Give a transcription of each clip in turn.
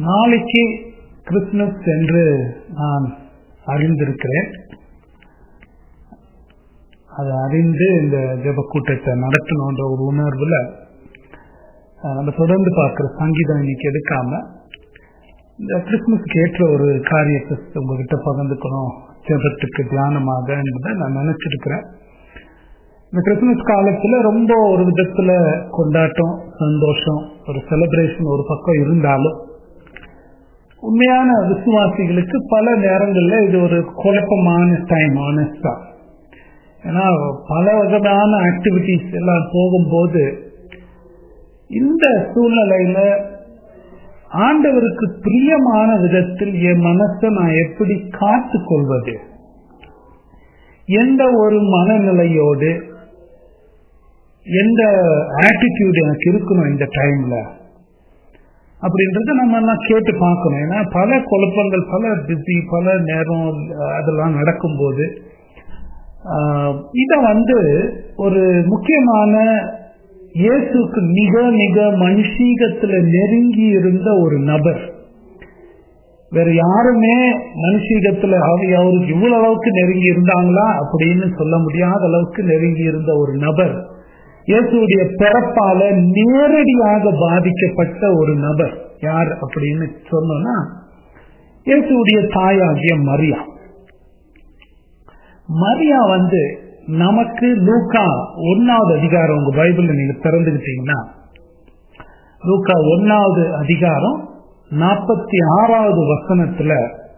நாளைக்கு கிறிஸ்துமஸ் என்று நான் அறிந்திருக்கிறேன் அதை அறிந்து இந்த ஜெப கூட்டத்தை நடத்தணுன்ற ஒரு உணர்வுல அஹ், நம்ம தொடர்ந்து பார்க்கிற சங்கீதம் இன்னைக்கு எடுக்காம இந்த கிறிஸ்துமஸ்க்கு ஏற்ற ஒரு காரியத்தை உங்ககிட்ட பகிர்ந்துக்கணும் ஜெபத்துக்கு தியானமாக என்பதை நான் நினைச்சிருக்கிறேன் இந்த கிறிஸ்துமஸ் காலத்துல ரொம்ப ஒரு விதத்துல கொண்டாட்டம் சந்தோஷம் ஒரு செலிப்ரேஷன் ஒரு பக்கம் இருந்தாலும் உண்மையான விசுவாசிகளுக்கு பல நேரங்கள்ல இது ஒரு குழப்பமான டைம் ஆனஸ்டா ஏன்னா பல விதமான ஆக்டிவிட்டிஸ் எல்லாம் போகும்போது இந்த சூழ்நிலையில ஆண்டவருக்கு பிரியமான விதத்தில் என் மனசை நான் எப்படி காத்து கொள்வது எந்த ஒரு மனநிலையோடு எந்த ஆட்டிடியூட் எனக்கு இருக்கணும் இந்த டைம்ல அப்படின்றத நம்ம எல்லாம் கேட்டு பார்க்கணும் ஏன்னா பல குழப்பங்கள் பல பிஸி பல நேரம் அதெல்லாம் நடக்கும்போது இத வந்து ஒரு முக்கியமான இயேசுக்கு மிக மிக மனுஷீகத்துல நெருங்கி இருந்த ஒரு நபர் வேற யாருமே மனுஷீகத்துல அவ- அவருக்கு இவ்வளவு அளவுக்கு நெருங்கி இருந்தாங்களா அப்படின்னு சொல்ல முடியாத அளவுக்கு நெருங்கி இருந்த ஒரு நபர் இயேசுடைய பிறப்பால நேரடியாக பாதிக்கப்பட்ட ஒரு நபர் யார் அப்படின்னு சொன்னோம்னா இயேசுடைய தாயாகிய மரியா மரியா வந்து நமக்கு லூக்கா ஒன்னாவது அதிகாரம் உங்க பைபிள்ல நீங்க திறந்துக்கிட்டீங்கன்னா லூக்கா ஒன்னாவது அதிகாரம் நாற்பத்தி ஆறாவது வசனத்துல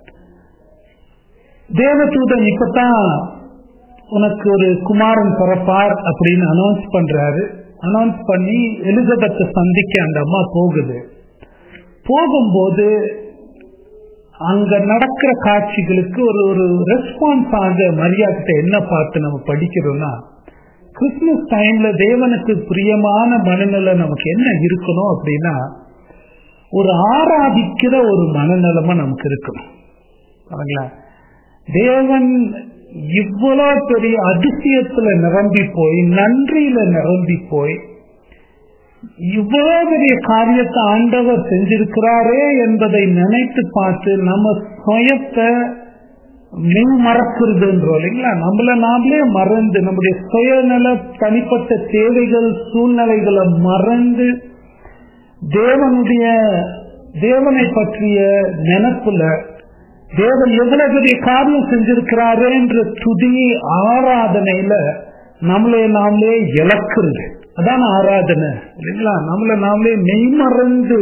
தேவதூதன் இப்பதான் உனக்கு ஒரு குமாரன் பிறப்பார் அப்படின்னு அனௌன்ஸ் பண்றாரு அனௌன்ஸ் பண்ணி எலிசபெத்தை சந்திக்க அந்த அம்மா போகுது போகும்போது அங்க நடக்கிற காட்சிகளுக்கு ஒரு ஒரு ரெஸ்பான்ஸ் ஆக மரியாதை என்ன பார்த்து நம்ம படிக்கிறோம்னா கிறிஸ்துமஸ் டைம்ல தேவனுக்கு பிரியமான மனநிலை நமக்கு என்ன இருக்கணும் அப்படின்னா ஒரு ஆராதிக்கிற ஒரு மனநலமா நமக்கு இருக்கணும் பாருங்களா தேவன் இவ்வளவு பெரிய அதிசயத்துல நிரம்பி போய் நன்றியில நிரம்பி போய் இவ்வளவு பெரிய காரியத்தை ஆண்டவர் செஞ்சிருக்கிறாரே என்பதை நினைத்து பார்த்து நம்ம சுயத்தை மெய் மறக்கிறதுன்றோம் இல்லைங்களா நம்மள நாமளே மறந்து நம்முடைய சுயநல தனிப்பட்ட தேவைகள் சூழ்நிலைகளை மறந்து தேவனுடைய தேவனை பற்றிய நினப்புல தேவன் எவ்வளவு பெரிய காரியம் செஞ்சிருக்கிறாரு என்ற துதி ஆராதனையில நம்மளே நாமளே இழக்கிறது அதான் ஆராதனை இல்லைங்களா நம்மள நாமளே மெய்மறந்து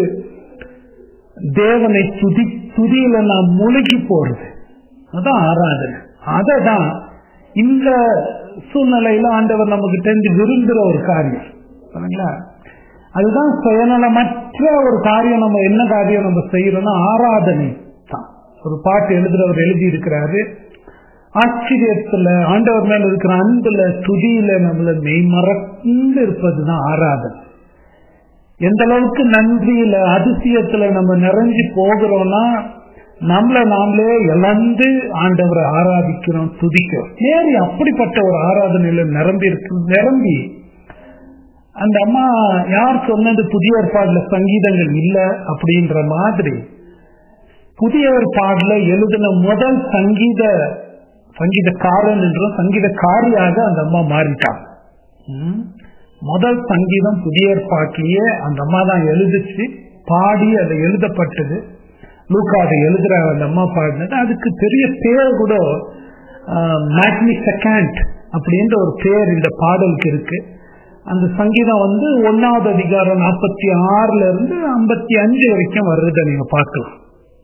தேவனை துதி துதியில நாம் முழுகி போறது அதான் ஆராதனை அதை தான் இந்த சூழ்நிலையில ஆண்டவர் நமக்கு தெரிஞ்சு விரும்புகிற ஒரு காரியம் சரிங்களா அதுதான் சுயநலமற்ற ஒரு காரியம் நம்ம என்ன காரியம் நம்ம செய்யறோம்னா ஆராதனை தான் ஒரு பாட்டு எழுதுறவர் எழுதி இருக்கிறாரு ஆச்சரியத்துல ஆண்டவர் மேல இருக்கிற அன்புல துதியில நம்மள மெய்மறந்து இருப்பதுதான் ஆராதனை எந்த அளவுக்கு நன்றியில அதிசயத்துல நம்ம நிறைஞ்சு போகிறோம்னா நம்மள நாமளே இழந்து ஆண்டவரை ஆராதிக்கிறோம் துதிக்கிறோம் நேரி அப்படிப்பட்ட ஒரு ஆராதனையில நிரம்பி இருக்கு நிரம்பி அந்த அம்மா யார் சொன்னது புதிய ஏற்பாடுல சங்கீதங்கள் இல்ல அப்படின்ற மாதிரி புதிய ஏற்பாடுல எழுதின முதல் சங்கீத சங்கீதக்காரன் என்றும் சங்கீதக்காரியாக அந்த அம்மா மாறிட்டாங்க ம். முதல் சங்கீதம் புதிய ஏற்பாட்டிலேயே அந்த அம்மா தான் எழுதிச்சு பாடி அது எழுதப்பட்டது லூக்கா அதை எழுதுற அந்த அம்மா பாடினது அதுக்கு பெரிய பேர் கூட மேக்னி செகண்ட் அப்படின்ற ஒரு பேர் இந்த பாடலுக்கு இருக்கு அந்த சங்கீதம் வந்து ஒன்னாவது அதிகாரம் நாற்பத்தி ஆறுல இருந்து ஐம்பத்தி அஞ்சு வரைக்கும் வர்றதை நீங்க பார்க்கலாம்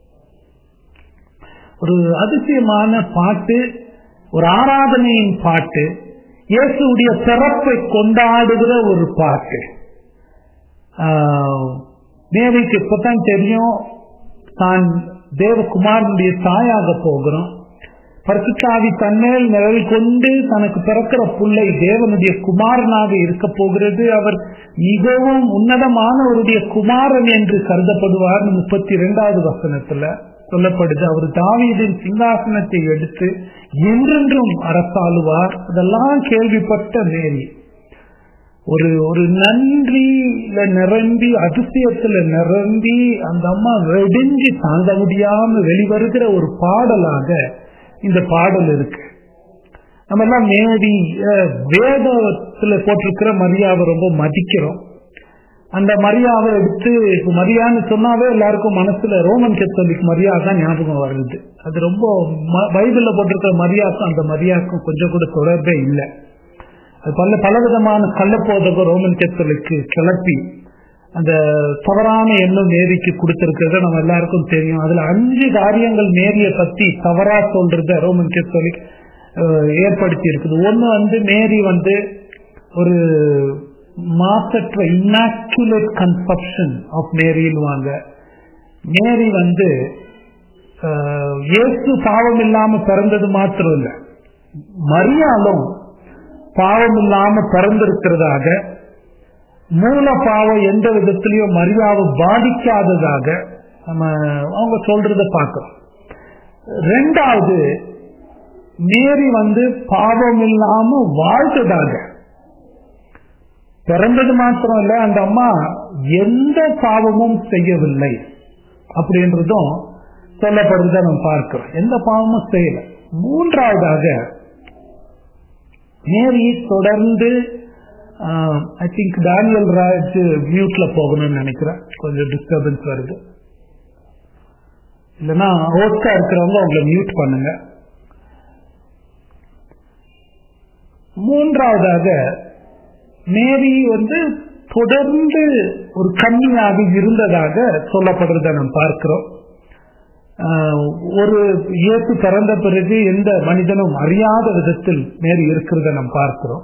ஒரு அதிசயமான பாட்டு ஒரு ஆராதனையின் பாட்டு இயேசுடைய சிறப்பை கொண்டாடுகிற ஒரு பாட்டு ஆஹ், தேவிக்கு இப்பதான் தெரியும் தான் தேவகுமாரனுடைய தாயாக போகிறோம் பரிசுத்தாவி தன்மேல் நிழல் கொண்டு தனக்கு பிறக்கிற புள்ளை தேவனுடைய குமாரனாக இருக்க போகிறது அவர் மிகவும் உன்னதமானவருடைய குமாரன் என்று கருதப்படுவார் முப்பத்தி இரண்டாவது வசனத்துல சொல்லப்படுது அவர் தாவீதின் சிங்காசனத்தை எடுத்து என்றென்றும் அரசாளுவார் அதெல்லாம் கேள்விப்பட்ட மேரி ஒரு ஒரு நன்றியில நிரம்பி அதிசயத்துல நிரம்பி அந்த அம்மா வெடிஞ்சு தாங்க முடியாம வெளிவருகிற ஒரு பாடலாக இந்த பாடல் இருக்கு நம்ம எல்லாம் மேரி அஹ், வேதத்துல போட்டிருக்கிற மரியாதை ரொம்ப மதிக்கிறோம் அந்த மரியாதை எடுத்து இப்ப மரியான்னு சொன்னாவே எல்லாருக்கும் மனசுல ரோமன் கத்தோலிக் மரியா தான் ஞாபகம் வருது அது ரொம்ப ம- பைபிள்ல போட்டிருக்கிற மரியாக்கும் அந்த மரியாக்கும் கொஞ்சம் கூட தொடர்பே இல்லை அது பல பலவிதமான கள்ளப்போதகம் ரோமன் கத்தோலிக்கு கிளப்பி அந்த தவறான எண்ணம் மேரிக்கு கொடுத்திருக்கிறத நம்ம எல்லாருக்கும் தெரியும் அதுல அஞ்சு காரியங்கள் மேரிய பத்தி தவறா சொல்றத ரோமன் கத்தோலிக் அஹ், ஏற்படுத்தி இருக்குது ஒண்ணு வந்து மேரி வந்து ஒரு மாசற்ற இன்னாக்குலேட் கன்சப்ஷன் ஆஃப் மேரின்னுவாங்க மேரி வந்து அஹ், இயேசு பாவம் இல்லாம பிறந்தது மாத்திரம் இல்ல மரியாலும் பாவம் இல்லாம பிறந்திருக்கிறதாக மூல பாவம் எந்த விதத்திலையும் மரியாதை பாதிக்காததாக நம்ம அவங்க சொல்றத பார்க்கிறோம் ரெண்டாவது மேரி வந்து பாவம் இல்லாம வாழ்ந்ததாக பிறந்தது மாத்திரம் இல்ல அந்த அம்மா எந்த பாவமும் செய்யவில்லை அப்படின்றதும் சொல்லப்படுறத நம்ம பார்க்கிறோம் எந்த பாவமும் செய்யல மூன்றாவதாக மேரி தொடர்ந்து ஐ திங்க் டேனியல் ராஜ் மியூட்ல போகணும்னு நினைக்கிறேன் கொஞ்சம் டிஸ்டர்பன்ஸ் வருது இல்லைன்னா ஹோஸ்டா இருக்கிறவங்க அவங்கள மியூட் பண்ணுங்க மூன்றாவதாக மேரி வந்து தொடர்ந்து ஒரு கன்னியாக இருந்ததாக சொல்லப்படுறத நாம் பார்க்கிறோம் ஆஹ் ஒரு இயேசு பிறந்த பிறகு எந்த மனிதனும் அறியாத விதத்தில் மேரி இருக்கிறத நாம் பார்க்கிறோம்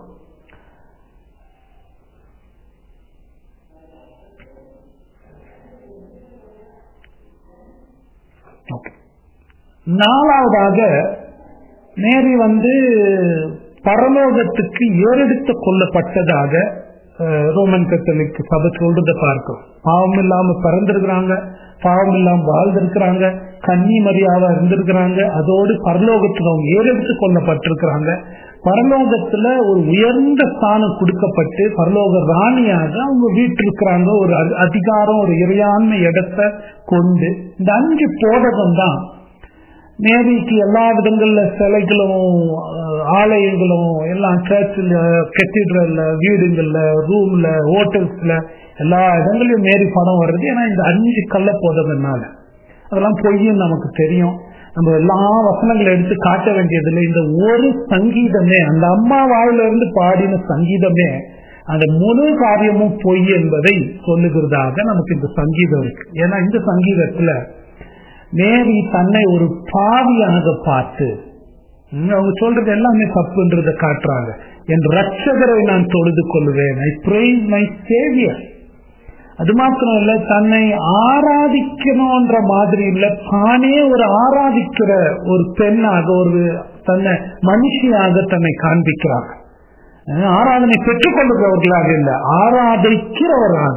Okay. நாலாவதாக மேரி வந்து பரலோகத்துக்கு ஏறெடுத்து கொள்ளப்பட்டதாக அஹ், ரோமன் கத்தோலிக் சபை சொல்றத பார்க்கிறோம் பாவம் இல்லாம பிறந்திருக்கிறாங்க பாவம் இல்லாம வாழ்ந்திருக்கிறாங்க கன்னி மரியாதை இருந்திருக்கிறாங்க அதோடு பரலோகத்துல அவங்க ஏறெடுத்து கொள்ளப்பட்டிருக்கிறாங்க பரலோகத்துல ஒரு உயர்ந்த ஸ்தானம் கொடுக்கப்பட்டு பரலோக ராணியாக அவங்க வீட்டிருக்கிறாங்க ஒரு அதி- அதிகாரம் ஒரு இறையாண்மை இடத்தை கொண்டு இந்த அஞ்சு போதகம் தான் மேரிக்கு எல்லா விதங்கள்ல சிலைகளும் அஹ், ஆலயங்களும் எல்லாம் சர்ச்சில் கெத்திட்ரல்ல வீடுங்கள்ல ரூம்ல ஹோட்டல்ஸ்ல எல்லா இடங்களையும் மேரி படம் வர்றது ஏன்னா இந்த அஞ்சு கள்ள போதகனால அதெல்லாம் பொய்யும் நமக்கு தெரியும் நம்ம எல்லா வசனங்களை எடுத்து காட்ட வேண்டியதில்லை இந்த ஒரு சங்கீதமே அந்த அம்மா வாயில இருந்து பாடின சங்கீதமே அந்த முழு காரியமும் பொய் என்பதை சொல்லுகிறதாக நமக்கு இந்த சங்கீதம் இருக்கு ஏன்னா இந்த சங்கீதத்துல மேரி தன்னை ஒரு பாவியாக பார்த்து ம், அவங்க சொல்றது எல்லாமே தப்புன்றத காட்டுறாங்க என் ரட்சகரை நான் தொழுது கொள்வேன் ஐ praise மை சேவியர் அது மாத்திரம் இல்ல தன்னை ஆராதிக்கணும்ன்ற மாதிரி இல்ல தானே ஒரு ஆராதிக்கிற ஒரு பெண்ணாக ஒரு தன்னை மனுஷியாக தன்னை காண்பிக்கிறாங்க அஹ் ஆராதனை பெற்றுக்கொள்ளுகிறவர்களாக இல்ல ஆராதிக்கிறவராக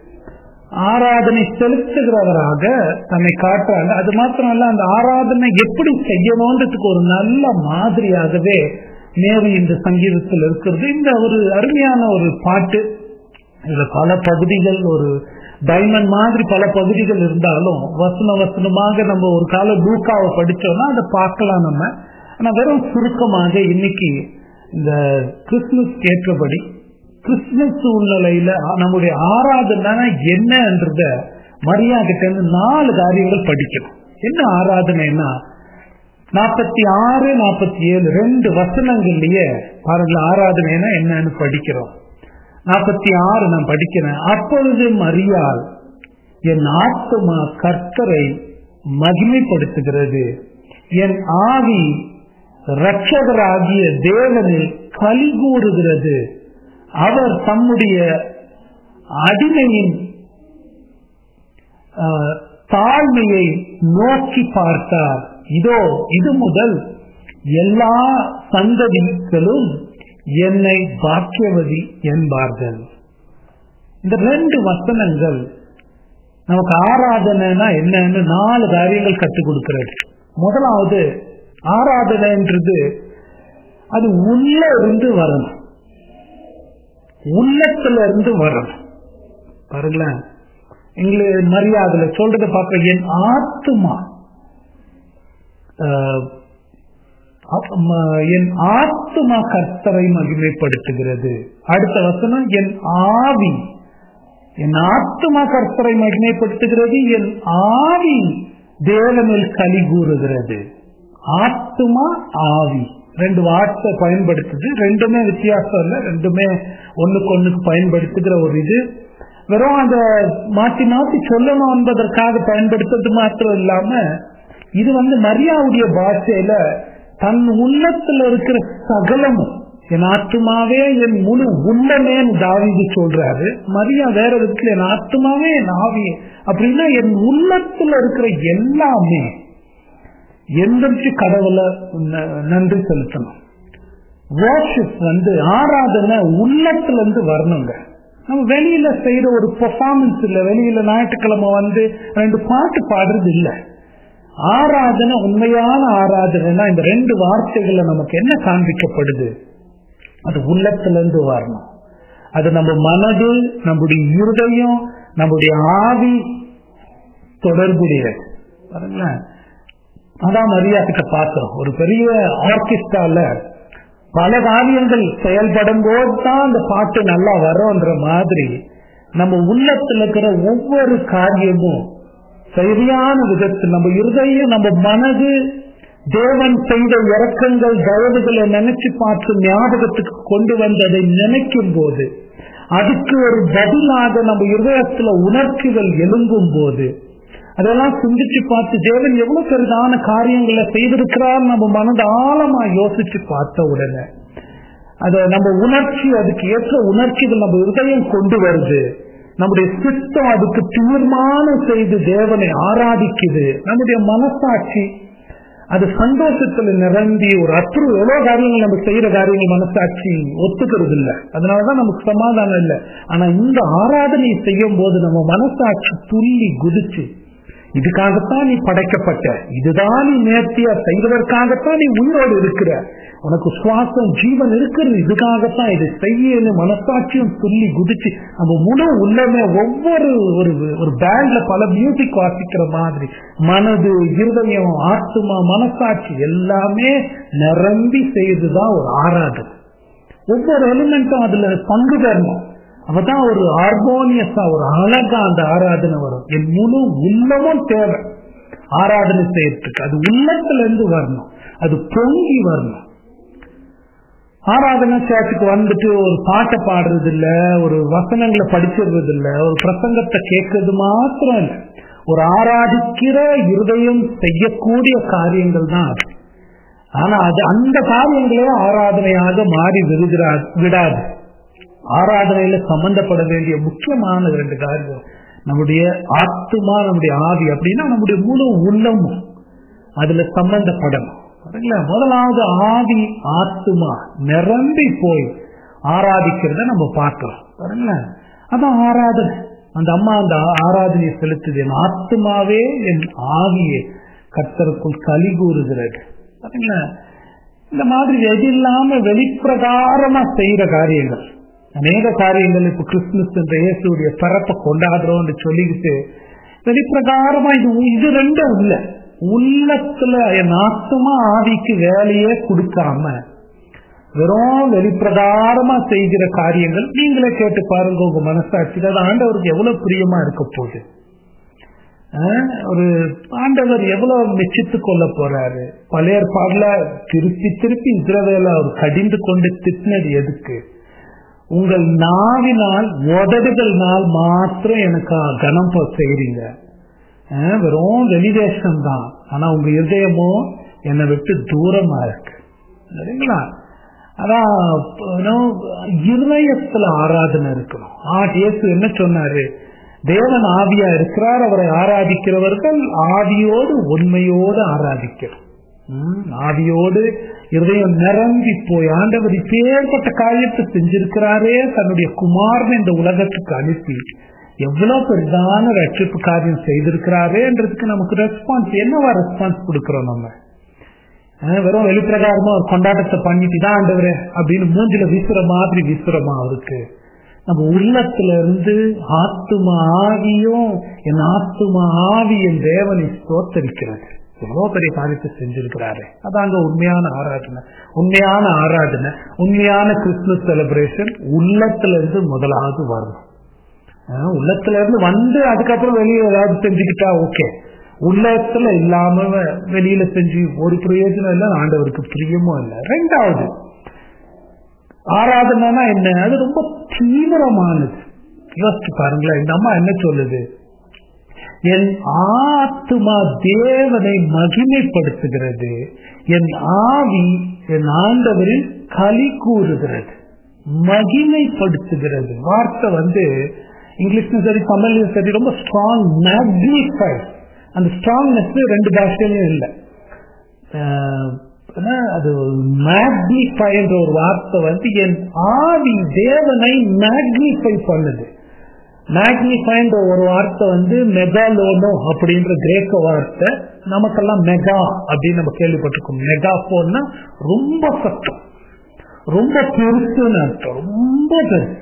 ஆராதனை செலுத்துகிறவராக தன்னை காட்டுறாங்க அது மாத்திரம் இல்ல அந்த ஆராதனை எப்படி செய்யணுன்றதுக்கு ஒரு நல்ல மாதிரியாகவே நேரு இந்த சங்கீதத்தில் இருக்கிறது இந்த ஒரு அருமையான ஒரு பாட்டு இதுல பல பகுதிகள் ஒரு டைமண்ட் மாதிரி பல பகுதிகள் இருந்தாலும் வசன வசனமாக நம்ம ஒரு கால லூக்காவை படிச்சோம்னா அதை பார்க்கலாம் நம்ம ஆனா வெறும் சுருக்கமாக இன்னைக்கு இந்த கிறிஸ்துமஸ் ஏற்றபடி கிறிஸ்துமஸ் சூழ்நிலையில நம்முடைய ஆராதனை என்னன்றத மரியா கிட்ட இருந்து நாலு காரியங்கள் படிக்கணும் என்ன ஆராதனைன்னா நாற்பத்தி ஆறு நாற்பத்தி ஏழு ரெண்டு வசனங்கள்லயே பாருங்க ஆராதனைனா என்னன்னு படிக்கிறோம் நாற்பத்தி ஆறு நான் படிக்கிறேன் அப்பொழுது மரியாள் என் ஆத்மா கர்த்தரை மகிமைப்படுத்துகிறது என் ஆவி ரட்சகராகிய தேவனில் களி கூறுகிறது அவர் தம்முடைய அடிமையின் ஆஹ், தாழ்மையை நோக்கி பார்த்தார் இதோ இது முதல் எல்லா சந்ததிகளும் என்னை பாக்கியவதி என்பார்கள் இந்த ரெண்டு வசனங்கள் நமக்கு ஆராதனைனா என்னன்னு நாலு காரியங்கள் கற்றுக் கொடுக்கிறது முதலாவது ஆராதனைன்றது அது உள்ள இருந்து வரணும் உள்ளத்துல இருந்து வரணும் பாருங்களேன் எங்களுக்கு மரியாதையில சொல்றதை பார்க்க என் ஆத்துமா ஆஹ், ம- என் ஆத்துமா கர்த்தரை மகிமைப்படுத்துகிறது அடுத்த வசனம் என் ஆவி என் ஆத்துமா கர்த்தரை மகிமைப்படுத்துகிறது என் ஆவி தேவனில் கலி கூறுகிறது ஆத்துமா ஆவி ரெண்டு வார்த்தை பயன்படுத்துது ரெண்டுமே வித்தியாசம் இல்லை ரெண்டுமே ஒண்ணுக்கு ஒண்ணுக்கு பயன்படுத்துகிற ஒரு இது வெறும் அந்த மாத்தி மாத்தி சொல்லணும் என்பதற்காக பயன்படுத்துறது மாத்திரம் இல்லாம இது வந்து மரியாவுடைய பாஷையில தன் உள்ளத்துல இருக்கிற சகலமும் என் ஆத்துமாவே என் முழு உள்ளமேன்னு தாவிது சொல்றாரு மரியா வேற விதத்துல என் ஆத்துமாவே என் ஆவியே அப்படின்னா என் உள்ளத்துல இருக்கிற எல்லாமே எந்திரிச்சு கடவுளை ந- நன்றி செலுத்தணும் worship வந்து ஆராதனை உள்ளத்துல இருந்து வரணுங்க நம்ம வெளியில செய்யற ஒரு பெர்ஃபார்மன்ஸ் இல்ல வெளியில ஞாயிற்றுக்கிழமை வந்து ரெண்டு பாட்டு பாடுறது இல்ல ஆராதனை உண்மையான ஆராதனைனா இந்த ரெண்டு வார்த்தைகள்ல நமக்கு என்ன காண்பிக்கப்படுது அது உள்ளத்துல இருந்து வரணும் அது நம்ம மனது நம்முடைய இருதயம் நம்முடைய ஆவி தொடர்புடையது பாருங்களேன் அதான் மரியா கிட்ட பார்த்தோம் ஒரு பெரிய ஆர்கெஸ்ட்ரால பல காரியங்கள் செயல்படும் போது தான் அந்த பாட்டு நல்லா வரும்ன்ற மாதிரி நம்ம உள்ளத்துல இருக்கிற ஒவ்வொரு காரியமும் சரியான விதத்தில் நம்ம இருதயம் நம்ம மனது தேவன் செய்த இறக்கங்கள் தயவுகளை நினைச்சு பார்த்து ஞாபகத்துக்கு கொண்டு வந்ததை நினைக்கும் போது அதுக்கு ஒரு பதிலாக நம்ம இருதயத்துல உணர்ச்சிகள் எழும்பும் போது அதெல்லாம் சிந்திச்சு பார்த்து தேவன் எவ்வளவு பெரிதான காரியங்களை செய்திருக்கிறார் நம்ம மனது ஆழமா யோசிச்சு பார்த்த உடனே அத நம்ம உணர்ச்சி அதுக்கு ஏற்ற உணர்ச்சிகள் நம்ம இருதயம் கொண்டு வருது நம்முடைய சித்தம் அதுக்கு தீர்மானம் செய்து தேவனை ஆராதிக்குது நம்முடைய மனசாட்சி அது சந்தோஷத்துல நிரம்பி ஒரு அற்று எவ்வளவு காரியங்கள் நம்ம செய்யற காரியங்கள் மனசாட்சி ஒத்துக்கிறது இல்ல அதனாலதான் நமக்கு சமாதானம் இல்லை ஆனா இந்த ஆராதனை செய்யும் போது நம்ம மனசாட்சி துள்ளி குதிச்சு இதுக்காகத்தான் நீ படைக்கப்பட்ட இதுதான் நீ நேர்த்தியா செய்வதற்காகத்தான் நீ உயிரோடு இருக்கிற உனக்கு சுவாசம் ஜீவன் இருக்கிறது இதுக்காகத்தான் இது செய்யன்னு மனசாட்சியும் துள்ளி குதிச்சு நம்ம முழு உள்ளமே ஒவ்வொரு ஒரு ஒரு பேண்ட்ல பல மியூசிக் வாசிக்கிற மாதிரி மனது இருதயம் ஆத்மா மனசாட்சி எல்லாமே நிரம்பி செய்துதான் ஒரு ஆராதனை ஒவ்வொரு எலிமெண்ட்டும் அதுல பங்கு பெறணும் அப்பதான் ஒரு ஹார்மோனியஸா ஒரு அழகா அந்த ஆராதனை வரும் என் முழு உள்ளமும் தேவை ஆராதனை செய்யறதுக்கு அது உள்ளத்துல இருந்து வரணும் அது பொங்கி வரணும் ஆராதனை சேர்த்துக்கு வந்துட்டு ஒரு பாட்டை பாடுறது இல்ல ஒரு வசனங்களை படிச்சிடுறது இல்ல ஒரு பிரசங்கத்தை கேட்கறது மாத்திரம் இல்ல ஒரு ஆராதிக்கிற இருதயம் செய்யக்கூடிய காரியங்கள் தான் அது ஆனா அது அந்த காரியங்களே ஆராதனையாக மாறி விடுகிறா விடாது ஆராதனையில சம்பந்தப்பட வேண்டிய முக்கியமான ரெண்டு காரியம் நம்முடைய ஆத்துமா நம்முடைய ஆவி அப்படின்னா நம்முடைய முழு உள்ளமும் அதுல சம்பந்தப்படணும் சரிங்களா முதலாவது ஆவி ஆத்துமா நிரம்பி போய் ஆராதிக்கிறத நம்ம பார்க்கிறோம் சரிங்களா அதான் ஆராதனை அந்த அம்மா அந்த ஆராதனையை செலுத்துது என் ஆத்துமாவே என் ஆவியே கர்த்தருக்குள் கலி கூறுகிறது சரிங்களா இந்த மாதிரி எது இல்லாம வெளிப்பிரகாரமா செய்யற காரியங்கள் அநேக காரியங்கள் இப்ப கிறிஸ்துமஸ் என்ற இயேசுடைய பிறப்பை கொண்டாடுறோம்னு சொல்லிக்கிட்டு வெளிப்பிரகாரமா இது இது ரெண்டும் இல்ல உள்ளத்துல என் ஆத்துமா ஆவிக்கு வேலையே கொடுக்காம வெறும் வெளிப்பிரகாரமா செய்கிற காரியங்கள் நீங்களே கேட்டு பாருங்க உங்க மனசாட்சி அது ஆண்டவருக்கு எவ்வளவு பிரியமா இருக்க போகுது ஆஹ் ஒரு ஆண்டவர் எவ்வளவு மெச்சித்து கொள்ள போறாரு பழைய பாடல திருப்பி திருப்பி இஸ்ரவேல அவர் கடிந்து கொண்டு திட்டினது எதுக்கு உங்கள் நாவினால் உதடுகள்னால் மாத்திரம் எனக்கு கனம் செய்றீங்க ஆஹ் வெறும் வெளிவேஷம் தான் ஆனா உங்க இருதயமோ என்னை விட்டு தூரமா இருக்கு சரிங்களா அதான் இருதயத்துல ஆராதனை இருக்கணும் ஆ இயேசு என்ன சொன்னாரு தேவன் ஆவியா இருக்கிறார் அவரை ஆராதிக்கிறவர்கள் ஆவியோடு உண்மையோடு ஆராதிக்கிறோம் ஆவியோடு இருதயம் நிரம்பி போய் ஆண்டவர் இப்பேற்பட்ட காரியத்தை செஞ்சிருக்கிறாரே தன்னுடைய குமாரன் இந்த உலகத்துக்கு அனுப்பி எவ்வளவு பெரிதான ரட்சிப்பு காரியம் செய்திருக்கிறாரேன்றதுக்கு நமக்கு ரெஸ்பான்ஸ் என்னவா ரெஸ்பான்ஸ் கொடுக்கிறோம் நம்ம வெறும் வெளிப்பிரகாரமா ஒரு கொண்டாட்டத்தை பண்ணிட்டு தான் ஆண்டவரே அப்படின்னு மூஞ்சில வீசுற மாதிரி வீசுறோமா அவருக்கு நம்ம உள்ளத்துல இருந்து ஆத்துமா ஆவியும் என் ஆத்துமா ஆவி என் தேவனை ஸ்தோத்தரிக்கிறது எவ்வளவு பெரிய காரியத்தை செஞ்சிருக்கிறாரு அதாங்க உண்மையான ஆராதனை உண்மையான ஆராதனை உண்மையான கிறிஸ்துமஸ் செலிப்ரேஷன் உள்ளத்துல இருந்து முதலாவது வரணும் ஆஹ் உள்ளத்துல இருந்து வந்து அதுக்கப்புறம் வெளியே ஏதாவது செஞ்சுக்கிட்டா ஓகே உள்ளத்துல இல்லாம வெளியில செஞ்சு ஒரு பிரயோஜனம் இல்லை ஆண்டவருக்கு பிரியமும் இல்லை ரெண்டாவது ஆராதனைனா என்ன அது ரொம்ப தீவிரமானது யோசிச்சு பாருங்களேன் இந்த அம்மா என்ன சொல்லுது என் ஆத்துமா தேவனை மகிமைப்படுத்துகிறது என் ஆவி என் ஆண்டவரில் களி கூறுகிறது மகிமைப்படுத்துகிறது வார்த்தை வந்து இங்கிலீஷ்லும் சரி தமிழ்லையும் சரி ரொம்ப ஸ்ட்ராங் மேக்னிஃபை அந்த ஸ்ட்ராங்னஸ் ரெண்டு பாஷையிலும் இல்லை அது மேக்னிஃபை என்ற ஒரு வார்த்தை வந்து என் ஆவி தேவனை மேக்னிஃபை பண்ணுது மேக்னிஃபைன்ற ஒரு வார்த்தை வந்து மெகாலோனோ அப்படின்ற கிரேக்க வார்த்தை நமக்கெல்லாம் மெகா அப்படின்னு நம்ம கேள்விப்பட்டிருக்கோம் மெகா போன்னா ரொம்ப சத்தம் ரொம்ப பெருசுன்னு அர்த்தம் ரொம்ப பெருசு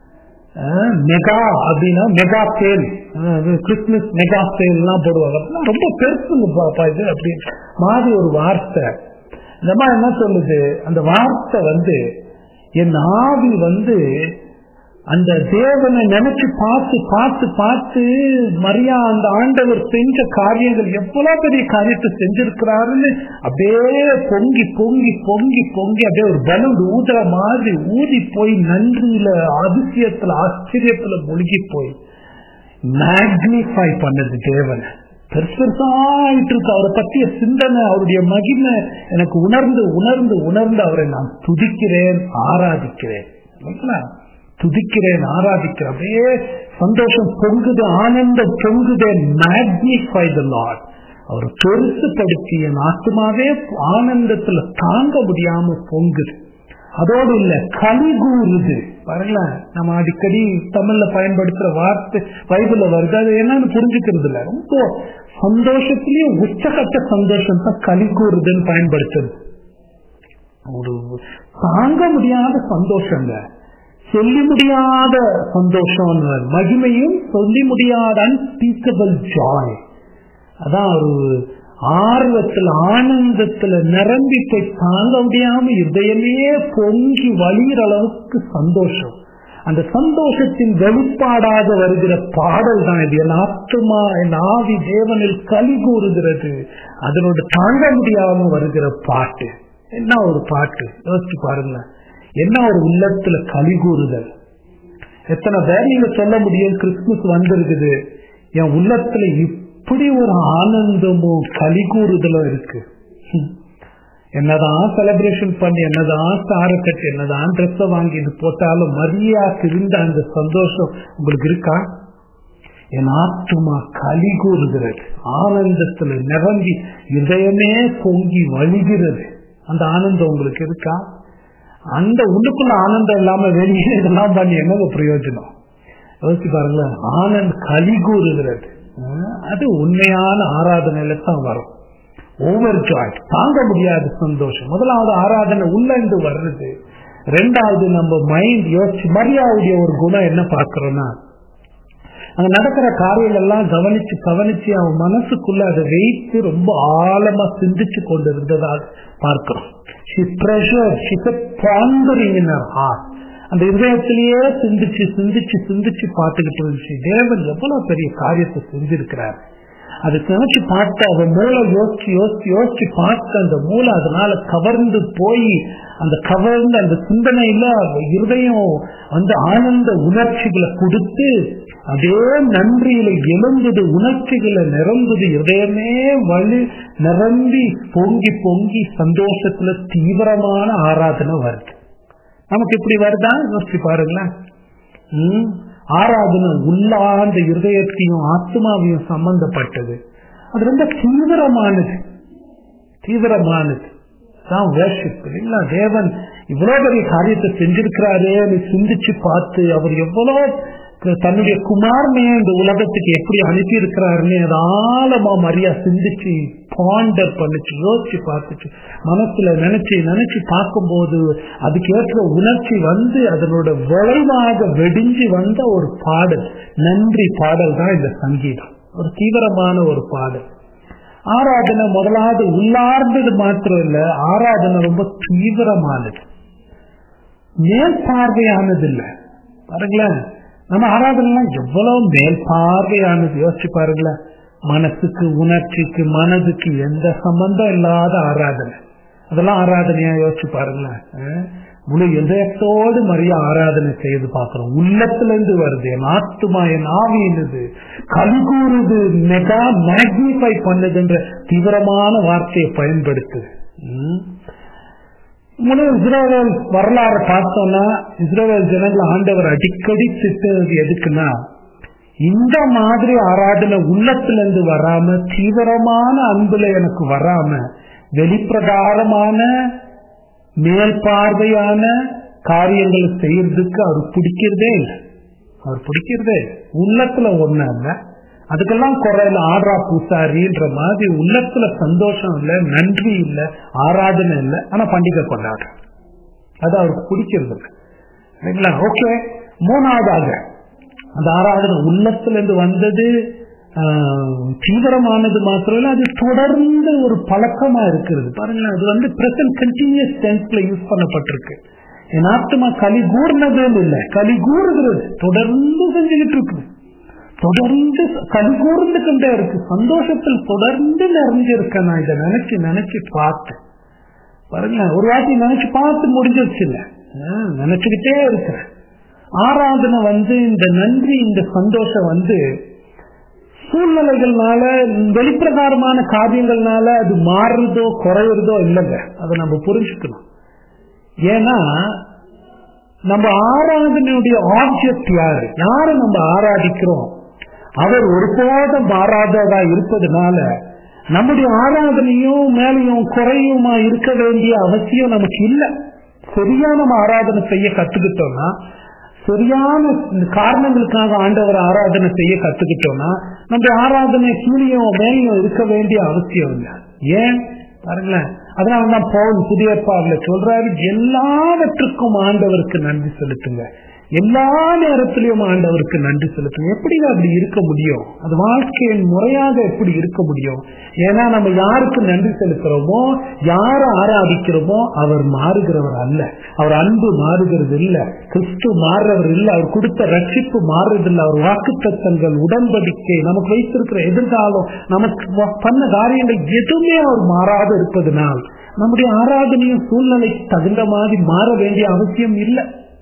மெகா அப்படின்னா mega sale Christmas mega sale எல்லாம் போடுவாங்க ரொம்ப பெருசுங்க பாப்பா இது அப்படி மாதிரி ஒரு வார்த்தை இந்த மாதிரி என்ன சொல்லுது அந்த வார்த்தை வந்து என் ஆவி வந்து அந்த தேவனை நினைச்சு பார்த்து பார்த்து பார்த்து மரியா அந்த ஆண்டவர் செஞ்ச காரியங்கள் எவ்வளவு பெரிய காரியத்தை செஞ்சிருக்கிறாருன்னு அப்படியே பொங்கி பொங்கி பொங்கி பொங்கி அப்படியே ஒரு பலூன் ஊதுற மாதிரி ஊதி போய் நன்றியில அதிசயத்துல ஆச்சரியத்துல மூழ்கி போய் மேக்னிஃபை பண்ணது தேவனை பெருசாயிட்டு இருக்கு அவரை பற்றிய சிந்தனை அவருடைய மகிமை எனக்கு உணர்ந்து உணர்ந்து உணர்ந்து அவரை நான் துதிக்கிறேன் ஆராதிக்கிறேன் துதிக்கிறேன் ஆராதிக்கிறேன் அப்படியே சந்தோஷம் பொங்குது ஆனந்தம் பொங்குதே மேக்னிஃபை த லார்ட் அவர் பெருசுப்படுத்தி என் ஆத்மாவே ஆனந்தத்துல தாங்க முடியாம பொங்குது அதோடு இல்ல கலிகூறுது பாருங்களேன் நம்ம அடிக்கடி தமிழ்ல பயன்படுத்துற வார்த்தை பைபிள்ல வருது அது என்னன்னு புரிஞ்சுக்கிறது இல்ல ரொம்ப சந்தோஷத்திலயும் உச்சகட்ட சந்தோஷம் தான் களி கூறுதுன்னு பயன்படுத்துது ஒரு தாங்க முடியாத சந்தோஷங்க சொல்லி முடியாத சந்தோஷம் மகிமையும் சொல்லி முடியாத அன்பீக்கபிள் ஜாய் அதான் ஒரு ஆர்வத்துல ஆனந்தத்துல நிரம்பி போய் தாங்க முடியாம இதயமே பொங்கி வழிகிற அளவுக்கு சந்தோஷம் அந்த சந்தோஷத்தின் வெளிப்பாடாக வருகிற பாடல் தான் இது என் ஆத்துமா என் ஆவி தேவனில் கலி கூறுகிறது அதனோட தாங்க முடியாம வருகிற பாட்டு என்ன ஒரு பாட்டு யோசிச்சு பாருங்க என்ன ஒரு உள்ளத்துல களி கூறுதல் எத்தனை பேர் நீங்க சொல்ல முடியும் கிறிஸ்துமஸ் வந்திருக்குது என் உள்ளத்துல இப்படி ஒரு ஆனந்தமும் களி கூறுதலும் இருக்கு என்னதான் செலிப்ரேஷன் பண்ணி என்னதான் ஸ்டார கட்டி என்னதான் ட்ரெஸ் வாங்கி இது போட்டாலும் மரியாதை இருந்த அந்த சந்தோஷம் உங்களுக்கு இருக்கா என் ஆத்துமா களி கூறுகிறது ஆனந்தத்துல நிரம்பி இதயமே பொங்கி வழிகிறது அந்த ஆனந்தம் உங்களுக்கு இருக்கா அந்த உள்ளுக்குள்ள ஆனந்தம் இல்லாம வெளியே இதெல்லாம் பண்ணி என்னது பிரயோஜனம் யோசிச்சு பாருங்களேன் ஆனந்த் களி கூறுகிறது அது உண்மையான ஆராதனையில தான் வரும் ஓவர் ஜாய் தாங்க முடியாத சந்தோஷம் முதலாவது ஆராதனை உள்ளண்டு வர்றது ரெண்டாவது நம்ம மைண்ட் யோசிச்சு மரியாவுடைய ஒரு குணம் என்ன பார்க்கிறோம்னா அங்க நடக்கிற காரியங்கள்லாம் கவனிச்சு கவனிச்சு அவன் மனசுக்குள்ள அதை வைத்து ரொம்ப ஆழமா சிந்திச்சு கொண்டு இருந்ததாக பார்க்கிறோம் அந்த இதயத்திலேயே சிந்திச்சு சிந்திச்சு சிந்திச்சு பார்த்துக்கிட்டு இருந்துச்சு தேவன் எவ்வளவு பெரிய காரியத்தை செஞ்சிருக்கிறார் அதை நினைச்சு பார்த்து அவன் மூளை யோசிச்சு யோசிச்சு யோசிச்சு பார்த்து அந்த மூளை அதனால கவர்ந்து போய் அந்த கவர்ந்து அந்த சிந்தனையில இருதயம் வந்து ஆனந்த உணர்ச்சிகளை கொடுத்து அதே நன்றியில எழுந்தது உணர்ச்சிகளை நிரம்புது இதயமே வலு நிரம்பி பொங்கி பொங்கி சந்தோஷத்துல தீவிரமான ஆராதனை வருது நமக்கு இப்படி வருதா யோசிச்சு பாருங்களேன் உம் ஆராதனை உள்ளார்ந்த இருதயத்தையும் ஆத்மாவையும் சம்பந்தப்பட்டது அது ரொம்ப தீவிரமானது தீவிரமானது தான் வேர்ஷிப் இல்லைங்களா தேவன் இவ்வளவு பெரிய காரியத்தை செஞ்சிருக்கிறாரே சிந்திச்சு பார்த்து அவர் எவ்வளவு தன்னுடைய குமாரனையே இந்த உலகத்துக்கு எப்படி அனுப்பி இருக்கிறாருன்னு ஆழமா மரியா சிந்திச்சு பாண்டர் பண்ணிச்சு யோசிச்சு பார்த்துச்சு மனசுல நினைச்சு நினைச்சு பார்க்கும்போது அதுக்கு ஏற்ற உணர்ச்சி வந்து அதனோட விளைவாக வெடிஞ்சு வந்த ஒரு பாடல் நன்றி பாடல் தான் இந்த சங்கீதம் ஒரு தீவிரமான ஒரு பாடல் ஆராதனை முதலாவது உள்ளார்ந்தது மாத்திரம் இல்ல ஆராதனை ரொம்ப தீவிரமானது மேல் பார்வையானது இல்ல பாருங்களேன் நம்ம ஆராதனை எவ்வளவு மேல் பார்வையானது யோசிச்சு பாருங்களேன் மனசுக்கு உணர்ச்சிக்கு மனதுக்கு எந்த சம்பந்தம் இல்லாத ஆராதனை அதெல்லாம் ஆராதனையா யோசிச்சு பாருங்களேன் முழு இதயத்தோடு மறிய ஆராதனை செய்து பார்க்கிறோம் உள்ளத்துல இருந்து வருது என் ஆத்துமா என் ஆவியினது கல்கூறுது மெகா மேக்னிஃபை பண்ணுதுன்ற தீவிரமான வார்த்தையை பயன்படுத்துது முழு இஸ்ரேல் வரலாறு பார்த்தோம்னா இஸ்ரேல் ஜனங்கள் ஆண்டவர் அடிக்கடி திட்டது எதுக்குன்னா இந்த மாதிரி ஆராதனை உள்ளத்துல இருந்து வராம தீவிரமான அன்புல எனக்கு வராம வெளிப்பிரகாரமான மேல் பார்வையான காரியங்களை செய்யறதுக்கு அவர் பிடிக்கிறதே இல்லை அவர் பிடிக்கிறதே உள்ளத்துல ஒண்ணு இல்ல அதுக்கெல்லாம் குறையில ஆறா பூசாரின்ற மாதிரி உள்ளத்துல சந்தோஷம் இல்ல நன்றி இல்ல ஆராதனை இல்ல ஆனா பண்டிகை கொண்டாடுற அது அவருக்கு பிடிக்கிறது இல்லை இல்லைங்களா ஓகே மூணாவதாக அந்த ஆராதனை உள்ளத்துல இருந்து வந்தது தீவிரமானது மாத்திரம் இல்ல அது தொடர்ந்து ஒரு பழக்கமா இருக்கிறது பாருங்களேன் அது வந்து பிரசன்ட் கண்டினியூஸ் டென்ஸ்ல யூஸ் பண்ணப்பட்டிருக்கு என் ஆத்மா களி கூர்னதுன்னு இல்லை களி கூறுகிறது தொடர்ந்து செஞ்சுக்கிட்டு இருக்குது தொடர்ந்து களி கூர்ந்துகிட்டே இருக்கு சந்தோஷத்தில் தொடர்ந்து நிறைஞ்சிருக்க நான் இதை நினைச்சு நினைச்சு பார்த்தேன் பாருங்களேன் ஒரு வாட்டி நினைச்சு பார்த்து முடிஞ்சிருச்சு இல்ல நினைச்சுக்கிட்டே இருக்கிறேன் ஆராதனை வந்து இந்த நன்றி இந்த சந்தோஷம் வந்து சூழ்நிலைகள்னால வெளிப்பிரகாரமான காரியங்கள்னால அது மாறுறதோ குறையிறதோ இல்லைங்க அதை நம்ம புரிஞ்சுக்கணும் ஏன்னா நம்ம ஆராதனையுடைய ஆப்ஜெக்ட் யாரு யாரு நம்ம ஆராதிக்கிறோம் அவர் ஒருபோதும் மாறாததா இருப்பதனால நம்முடைய ஆராதனையும் மேலையும் குறையுமா இருக்க வேண்டிய அவசியம் நமக்கு இல்லை சரியா நம்ம ஆராதனை செய்ய கத்துக்கிட்டோம்னா சரியான காரணங்களுக்காக ஆண்டவர் ஆராதனை செய்ய கத்துக்கிட்டோம்னா நம்ம ஆராதனை கீழியும் மேலையும் இருக்க வேண்டிய அவசியம் இல்லை ஏன் பாருங்களேன் அதனாலதான் பவுல் புதிய பாடல சொல்றாரு எல்லாவற்றுக்கும் ஆண்டவருக்கு நன்றி செலுத்துங்க எல்லா நேரத்திலையும் ஆண்டவருக்கு நன்றி செலுத்துங்க எப்படி அப்படி இருக்க முடியும் அது வாழ்க்கையின் முறையாக எப்படி இருக்க முடியும் ஏன்னா நம்ம யாருக்கு நன்றி செலுத்துறோமோ யார ஆராதிக்கிறோமோ அவர் மாறுகிறவர் அல்ல அவர் அன்பு மாறுகிறது இல்ல கிறிஸ்து மாறுறவர் இல்ல அவர் கொடுத்த ரட்சிப்பு மாறுறது இல்ல அவர் வாக்குத்தத்தங்கள் உடன்படிக்கை நமக்கு வைத்திருக்கிற எதிர்காலம் நமக்கு பண்ண காரியங்கள் எதுவுமே அவர் மாறாத இருப்பதனால் நம்முடைய ஆராதனையும் சூழ்நிலைக்கு தகுந்த மாதிரி மாற வேண்டிய அவசியம் இல்லை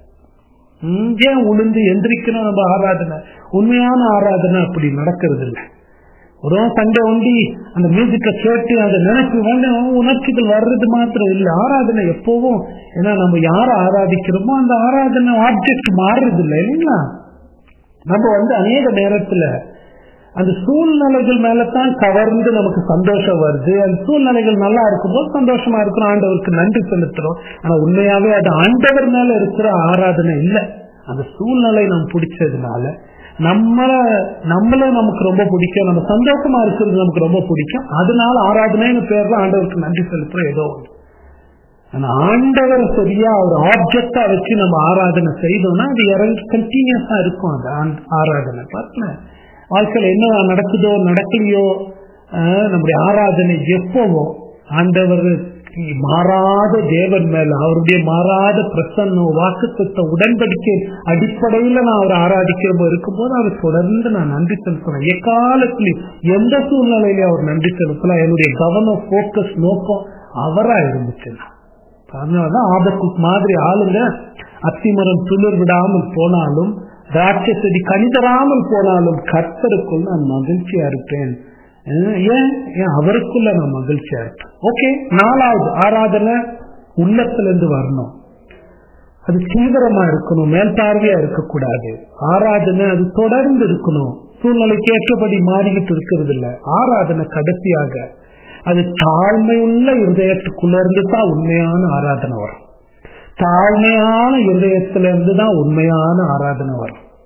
ஏன் உளுந்து எந்திரிக்கணும் நம்ம ஆராதனை உண்மையான ஆராதனை அப்படி நடக்கிறது இல்லை ஒரு சண்டை ஒண்டி அந்த மியூசிக்கை கேட்டு அதை நினைச்சு வேண்டாம் உணர்ச்சிகள் வர்றது மாத்திரம் இல்லை ஆராதனை எப்பவும் ஏன்னா நம்ம யாரை ஆராதிக்கிறோமோ அந்த ஆராதனை ஆப்ஜெக்ட் மாறுறது இல்லை இல்லைங்களா நம்ம வந்து அநேக நேரத்துல அந்த சூழ்நிலைகள் மேலதான் கவர்ந்து நமக்கு சந்தோஷம் வருது அந்த சூழ்நிலைகள் நல்லா இருக்கும்போது சந்தோஷமா இருக்கிறோம் ஆண்டவருக்கு நன்றி செலுத்துறோம் ஆனா உண்மையாவே அது ஆண்டவர் மேல இருக்கிற ஆராதனை இல்லை அந்த சூழ்நிலை நம்ம பிடிச்சதுனால நம்மள நம்மள நமக்கு ரொம்ப பிடிக்கும் நம்ம சந்தோஷமா இருக்கிறது நமக்கு ரொம்ப பிடிக்கும் அதனால ஆராதனைன்னு பேர்ல ஆண்டவருக்கு நன்றி செலுத்துறோம் ஏதோ ஒன்று ஆனா ஆண்டவர் சரியா ஒரு ஆப்ஜெக்டா வச்சு நம்ம ஆராதனை செய்தோம்னா அது இறங்கி கண்டினியூஸா இருக்கும் அந்த ஆராதனை பார்த்தேன் வாழ்க்கையில் என்ன நடக்குதோ நடக்கலையோ நம்முடைய ஆராதனை எப்பவோ ஆண்டவர் மாறாத தேவன் மேல அவருடைய மாறாத பிரசன்னம் வாக்குத்த உடன்படிக்கை அடிப்படையில நான் அவர் ஆராதிக்கிறப்போ இருக்கும்போது அவர் தொடர்ந்து நான் நன்றி செலுத்துறேன் எக்காலத்திலையும் எந்த சூழ்நிலையிலையும் அவர் நன்றி செலுத்தலாம் என்னுடைய கவனம் போக்கஸ் நோக்கம் அவரா இருந்துச்சு அதனாலதான் ஆபத்து மாதிரி ஆளுங்க அத்திமரம் துளிர் விடாமல் போனாலும் திராட்சை செடி கணிதராமல் போனாலும் கர்த்தருக்குள் நான் மகிழ்ச்சியா இருப்பேன் ஏன் ஏன் அவருக்குள்ள நான் மகிழ்ச்சியா இருப்பேன் ஓகே நாலாவது ஆராதனை உள்ளத்துல இருந்து வரணும் அது தீவிரமா இருக்கணும் மேல் பார்வையா இருக்கக்கூடாது ஆராதனை அது தொடர்ந்து இருக்கணும் சூழ்நிலைக்கு ஏற்றபடி மாறிக்கிட்டு இருக்கிறது இல்ல ஆராதனை கடைசியாக அது தாழ்மை உள்ள இருதயத்துக்குள்ள இருந்து தான் உண்மையான ஆராதனை வரும் தாழ்மையான இருதயத்துல இருந்து தான் உண்மையான ஆராதனை வரும்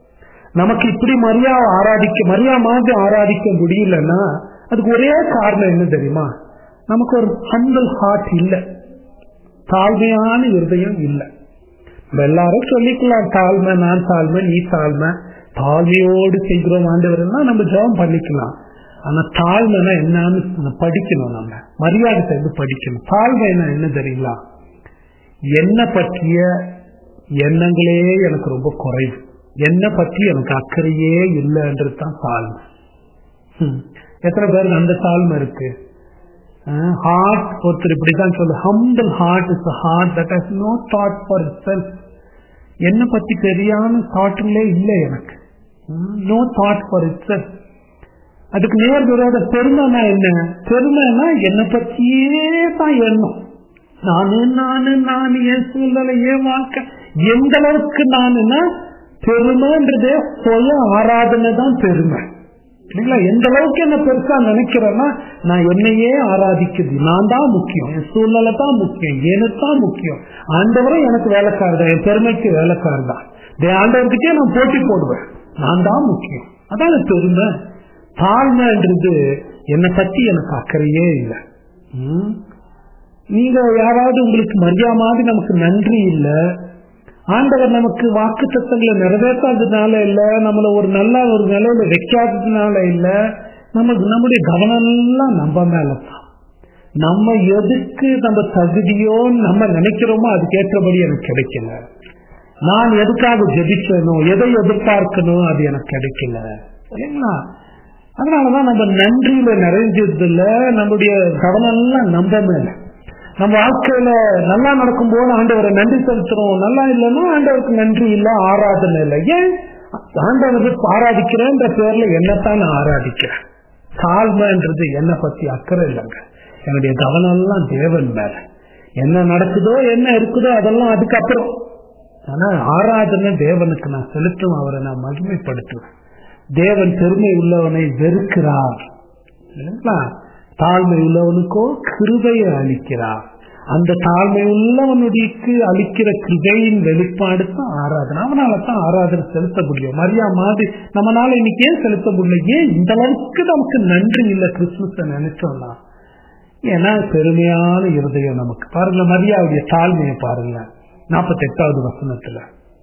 நமக்கு இப்படி மரியா ஆராதிக்க மரியா மாதிரி ஆராதிக்க முடியலன்னா அதுக்கு ஒரே காரணம் என்ன தெரியுமா நமக்கு ஒரு ஹம்பிள் ஹார்ட் இல்லை தாழ்மையான இருதயம் இல்லை நம்ம எல்லாரும் சொல்லிக்கலாம் தாழ்மை நான் தாழ்மை நீ தாழ்மை தாழ்மையோடு செய்கிறோம் ஆண்டவர்னா நம்ம ஜெபம் பண்ணிக்கலாம் ஆனா தாழ்மைனா என்னன்னு படிக்கணும் நம்ம மரியாதை செய்து படிக்கணும் தாழ்மைனா என்ன தெரியுங்களா என்ன பற்றிய எண்ணங்களே எனக்கு ரொம்ப குறைவு என்ன பற்றி எனக்கு அக்கறையே இல்லைன்றது தான் தாழ்மை எத்தனை பேருக்கு அந்த தாழ்மை இருக்கு ஹார்ட் ஒருத்தர் இப்படிதான் சொல்லு humble heart is heart that has no thought for self என்ன பத்தி தெரியாம தாட்டுங்களே இல்லை எனக்கு no thought for itself அதுக்கு நேர் விரோத பெருமைனா என்ன பெருமைனா என்னை பத்தியே தான் எண்ணம் நானு நானு நான் என் சூழ்நிலை ஏன் வாழ்க்கை எந்த அளவுக்கு நானுன்னா பெருமைன்றதே சுய ஆராதனை தான் பெருமை இல்லைங்களா எந்த அளவுக்கு என்ன பெருசா நினைக்கிறேன்னா நான் என்னையே ஆராதிக்குது நான் தான் முக்கியம் என் சூழ்நிலை தான் முக்கியம் எனக்கு தான் முக்கியம் ஆண்டவரும் எனக்கு வேலைக்காரர் தான் என் பெருமைக்கு வேலைக்காரர் தான் ஆண்டவர்கிட்டே நான் போட்டி போடுவேன் நான் தான் முக்கியம் அதான் பெருமை தாழ்மைன்றது என்னை பத்தி எனக்கு அக்கறையே இல்லை நீங்க யாராவது உங்களுக்கு மரியா மாதிரி நமக்கு நன்றி இல்லை ஆண்டவர் நமக்கு வாக்கு தத்தங்களை நிறைவேற்றாததுனால இல்ல நம்மள ஒரு நல்ல ஒரு நிலையில வைக்காததுனால இல்ல நமக்கு நம்முடைய கவனம் எல்லாம் நம்ம மேலதான் நம்ம எதுக்கு நம்ம தகுதியோ நம்ம நினைக்கிறோமோ அதுக்கேற்றபடி எனக்கு கிடைக்கல நான் எதுக்காக ஜெபிக்கணும் எதை எதிர்பார்க்கணும் அது எனக்கு கிடைக்கல இல்லைங்களா அதனாலதான் நம்ம நன்றியில நிறைஞ்சது இல்ல நம்முடைய கவனம் எல்லாம் நம்ம மேல நம்ம வாழ்க்கையில நல்லா நடக்கும் போது ஆண்டவரை நன்றி செலுத்துறோம் நல்லா இல்லைன்னா ஆண்டவருக்கு நன்றி இல்ல ஆராதனை இல்லை ஏன் ஆண்டவருக்கு ஆராதிக்கிறேன்ற பேர்ல என்னத்தான் நான் ஆராதிக்கிறேன் தாழ்மைன்றது என்னை பத்தி அக்கறை இல்லைங்க என்னுடைய கவனம் எல்லாம் தேவன் மேல என்ன நடக்குதோ என்ன இருக்குதோ அதெல்லாம் அதுக்கப்புறம் ஆனா ஆராதனை தேவனுக்கு நான் செலுத்தும் அவரை நான் மகிமைப்படுத்துவேன் தேவன் பெருமை உள்ளவனை வெறுக்கிறார் இல்லைங்களா தாழ்மை உள்ளவனுக்கோ கிருபையை அளிக்கிறார் அந்த தாழ்மை உள்ளவனுடையக்கு அளிக்கிற கிருபையின் வெளிப்பாடு தான் ஆராதனை அவனால தான் ஆராதனை செலுத்த முடியும் மரியா மாதிரி நம்மளால இன்னைக்கு ஏன் செலுத்த முடியல ஏன் இந்த அளவுக்கு நமக்கு நன்றி இல்லை கிறிஸ்துமஸ நினைச்சோம்னா ஏன்னா பெருமையான இருதயம் நமக்கு பாருங்க மரியாவுடைய தாழ்மையை பாருங்க நாற்பத்தி எட்டாவது வசனத்துல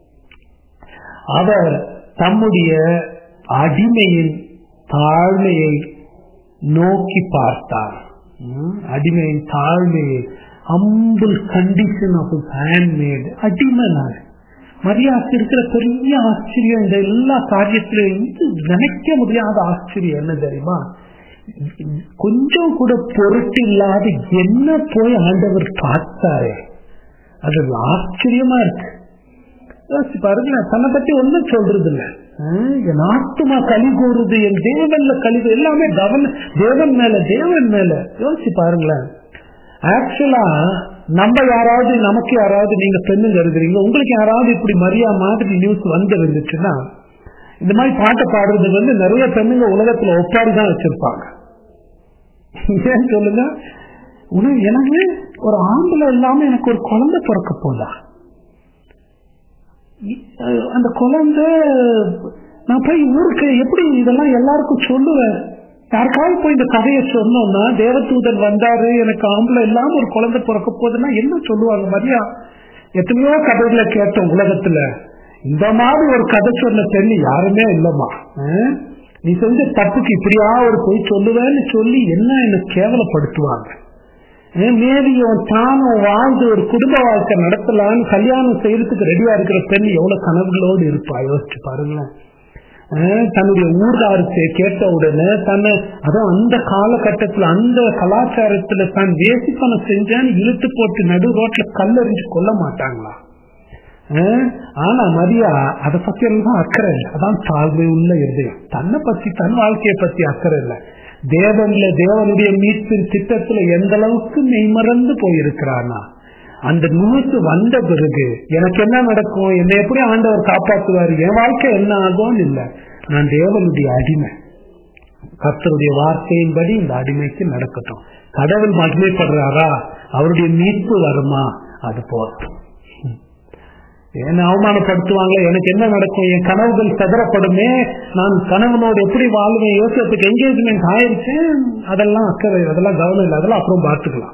அவர் தம்முடைய அடிமையின் தாழ்மையை நோக்கி பார்த்தார் அடிமையின் தாழ்மையை அம்புல் கண்டிஷன் ஆஃப் ஹேண்ட்மேட் அடிமை நான் மரியாதை இருக்கிற பெரிய ஆச்சரியம் இந்த எல்லா காரியத்திலும் நினைக்க முடியாத ஆச்சரியம் என்ன தெரியுமா கொஞ்சம் கூட பொருட்டு இல்லாத என்ன போய் ஆண்டவர் பார்த்தாரு அது ஆச்சரியமா இருக்கு பாருங்க தன்னை பத்தி ஒன்னும் சொல்றது இல்ல என் ஆத்மா கழி கூறுது என் தேவன்ல கழிவு எல்லாமே கவன தேவன் மேல தேவன் மேல யோசிச்சு பாருங்களேன் ஆக்சுவலா நம்ம யாராவது நமக்கு யாராவது நீங்க பெண்ணுங்க இருக்கிறீங்க உங்களுக்கு யாராவது இப்படி மரியா மாதிரி நியூஸ் வந்து இருந்துச்சுன்னா இந்த மாதிரி பாட்டை பாடுறது வந்து நிறைய பெண்ணுங்க உலகத்துல ஒப்பாரி தான் வச்சிருப்பாங்க ஏன் சொல்லுங்க உனக்கு எனக்கு ஒரு ஆம்பளை இல்லாம எனக்கு ஒரு குழந்தை பிறக்க போதா அந்த குழந்தை நான் போய் ஊருக்கு எப்படி இதெல்லாம் எல்லாருக்கும் சொல்லுவேன் யாருக்காவது போய் இந்த கதையை சொன்னோம்னா தேவதூதன் வந்தாரு எனக்கு ஆம்பளை இல்லாம ஒரு குழந்தை பிறக்க போகுதுன்னா என்ன சொல்லுவாங்க மரியா எத்தனையோ கதைகளை கேட்டோம் உலகத்துல இந்த மாதிரி ஒரு கதை சொன்ன பெண் யாருமே இல்லம்மா நீ செஞ்ச தப்புக்கு இப்படியா ஒரு போய் சொல்லுவேன்னு சொல்லி என்ன என்ன கேவலப்படுத்துவாங்க மேபி அவன் தானும் வாழ்ந்து ஒரு குடும்ப வாழ்க்கை நடத்தலான்னு கல்யாணம் செய்யறதுக்கு ரெடியா இருக்கிற பெண் எவ்வளவு கனவுகளோடு இருப்பா யோசிச்சு பாருங்களேன் தன்னுடைய ஊர்தாரத்தை கேட்ட உடனே தன்னை அதான் அந்த காலகட்டத்துல அந்த கலாச்சாரத்துல தான் வேசித்தனம் செஞ்சான்னு இழுத்து போட்டு நடு ரோட்ல கல்லறிஞ்சு கொல்ல மாட்டாங்களா ஆனா மரியா அதை பத்தி எல்லாம் அக்கறை இல்லை அதான் தாழ்மை உள்ள இருதயம் தன்னை பத்தி தன் வாழ்க்கையை பத்தி அக்கறை இல்லை தேவன்ல தேவனுடைய மீட்பின் திட்டத்துல எந்த அளவுக்கு மெய்மறந்து போயிருக்கிறானா அந்த நியூஸ் வந்த பிறகு எனக்கு என்ன நடக்கும் என்னை எப்படி ஆண்டவர் காப்பாற்றுவார் என் வாழ்க்கை என்ன ஆகும்னு இல்லை நான் தேவனுடைய அடிமை கர்த்தருடைய வார்த்தையின்படி இந்த அடிமைக்கு நடக்கட்டும் கடவுள் மகிமைப்படுறாரா அவருடைய மீட்பு வருமா அது போதும் என்ன அவமானப்படுத்துவாங்க எனக்கு என்ன நடக்கும் என் கனவுகள் செதறப்படுமே நான் கணவனோடு எப்படி வாழ்வேன் யோசிக்கிறதுக்கு என்கேஜ்மெண்ட் ஆயிருச்சு அதெல்லாம் அக்கறை அதெல்லாம் கவனம் இல்லை அதெல்லாம் அப்புறம் பார்த்துக்கலாம்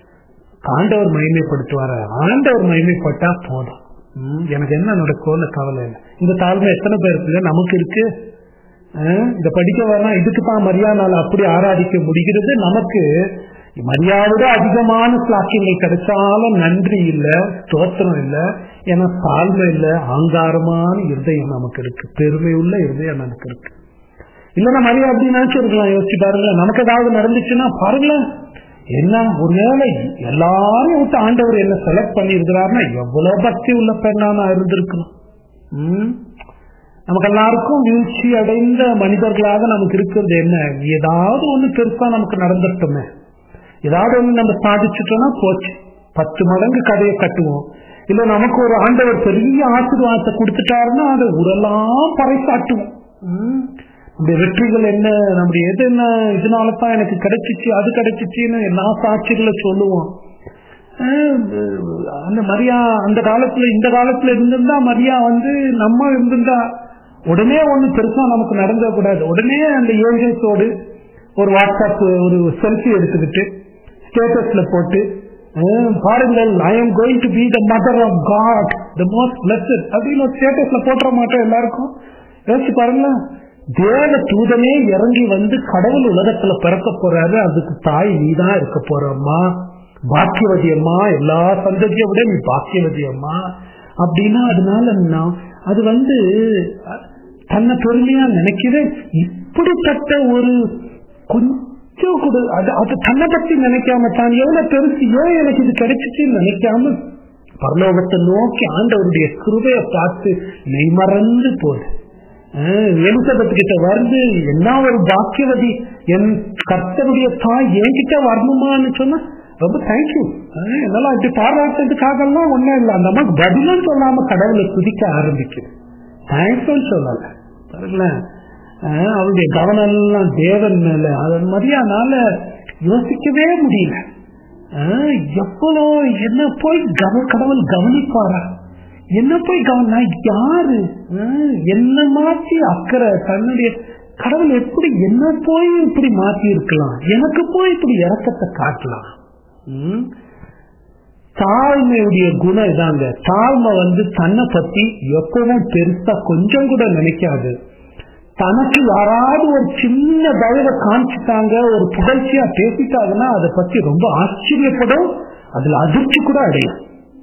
ஆண்டவர் மகிமைப்படுத்துவார ஆண்டவர் மகிமைப்பட்டா போதும் ம், எனக்கு என்ன நடக்கும்னு கவலை இல்லை இந்த தாழ்மை எத்தனை பேருக்கு நமக்கு இருக்கு அஹ், இந்த படிக்க வேணாம் இதுக்கு தான் மரியாதை அப்படி ஆராதிக்க முடிகிறது நமக்கு மரியாதை அதிகமான சாக்கியங்கள் கிடைச்சாலும் நன்றி இல்ல ஸ்தோத்திரம் இல்ல ஏன்னா தாழ்மை இல்ல ஆங்காரமான இருதயம் நமக்கு இருக்கு பெருமை உள்ள இருதயம் நமக்கு இருக்கு இல்லைன்னா மரியாதை அப்படி நினைச்சிருக்கலாம் யோசிச்சு பாருங்களேன் நமக்கு ஏதாவது நடந்துச்சுன்னா பாருங்களேன் என்ன ஒருவேளை எல்லாரையும் விட்டு ஆண்டவர் என்ன செலக்ட் பண்ணி இருக்கிறாருன்னா எவ்வளவு பக்தி உள்ள பெண்ணா நான் இருந்திருக்கணும் ம்? நமக்கு எல்லாருக்கும் வீழ்ச்சி அடைந்த மனிதர்களாக நமக்கு இருக்கிறது என்ன ஏதாவது ஒண்ணு பெருசா நமக்கு நடந்துட்டோமே ஏதாவது ஒண்ணு நம்ம சாதிச்சுட்டோம்னா போச்சு பத்து மடங்கு கதையை கட்டுவோம் இல்ல நமக்கு ஒரு ஆண்டவர் பெரிய ஆசீர்வாதத்தை கொடுத்துட்டாருன்னா அதை உரெல்லாம் பறைசாட்டுவோம் ம். நம்முடைய வெற்றிகள் என்ன நம்முடைய எது என்ன இதனால தான் எனக்கு கிடைச்சிச்சு அது கிடைச்சிச்சுன்னு எல்லா சாட்சிகளை சொல்லுவோம் அஹ் அந்த மரியா அந்த காலத்துல இந்த காலத்துல இருந்திருந்தா மரியா வந்து நம்ம இருந்திருந்தா உடனே ஒண்ணு பெருசா நமக்கு நடந்த கூடாது உடனே அந்த ஏஞ்சல்ஸோடு ஒரு வாட்ஸ்அப் ஒரு செல்ஃபி எடுத்துக்கிட்டு ஸ்டேட்டஸ்ல போட்டு அஹ் பாருங்கள் I am going to be the mother of God the most blessed அப்படின்னு ஒரு ஸ்டேட்டஸ்ல போட்டுற மாட்டோம் எல்லாருக்கும் யோசிச்சு பாருங்களேன் தேவ தூதனே இறங்கி வந்து கடவுள் உலகத்துல பிறக்க போறாரு அதுக்கு தாய் நீதான் இருக்க போறம்மா பாக்கியவதி அம்மா எல்லா சந்ததியை விட நீ பாக்கியவதி அம்மா அப்படின்னா அதனால நான் அது வந்து அஹ், தன்னை பெருமையா நினைக்கிறேன் இப்படிப்பட்ட ஒரு கொஞ்சம் கூட அது அது தன்னை பத்தி நினைக்காம தான் எவ்வளவு பெருசு ஏன் எனக்கு இது கிடைச்சிச்சுன்னு நினைக்காம பரலோகத்தை நோக்கி ஆண்டவருடைய கிருபையை பார்த்து மெய்மறந்து போகுது ஆஹ் எலிசபெத் கிட்ட வருது என்ன ஒரு பாக்கியவதி என் கர்த்தருடைய தாய் என்கிட்ட வரணுமான்னு சொன்னா ரொம்ப தேங்க்யூ என்னெல்லாம் இப்படி பாராட்டுறதுக்காக எல்லாம் ஒண்ணும் இல்லை அந்த அம்மா பதிலும் சொல்லாம கடவுளை துதிக்க ஆரம்பிக்குது தேங்க்ஸ் சொல்லல பாருங்களேன் ஆஹ் அவருடைய கவனம் எல்லாம் தேவன் மேல அதன் மாதிரியானால யோசிக்கவே முடியல ஆஹ் எவ்வளோ என்ன போய் கவ கடவுள் கவனிப்பாரா என்ன போய் கவனா யாரு ஆஹ் என்ன மாற்றி அக்கறை தன்னுடைய கடவுள் எப்படி என்ன போய் இப்படி மாத்தி இருக்கலாம் எனக்கு போய் இப்படி இறக்கத்தை காட்டலாம் ம்? தாழ்மையுடைய குணம் இதாங்க தாழ்மை வந்து தன்னை பத்தி எப்பவும் பெருசா கொஞ்சம் கூட நினைக்காது தனக்கு யாராவது ஒரு சின்ன தயவை காமிச்சிட்டாங்க ஒரு புகழ்ச்சியா பேசிட்டாங்கன்னா அதை பத்தி ரொம்ப ஆச்சரியப்படும் அதுல அதிர்ச்சி கூட அடையும்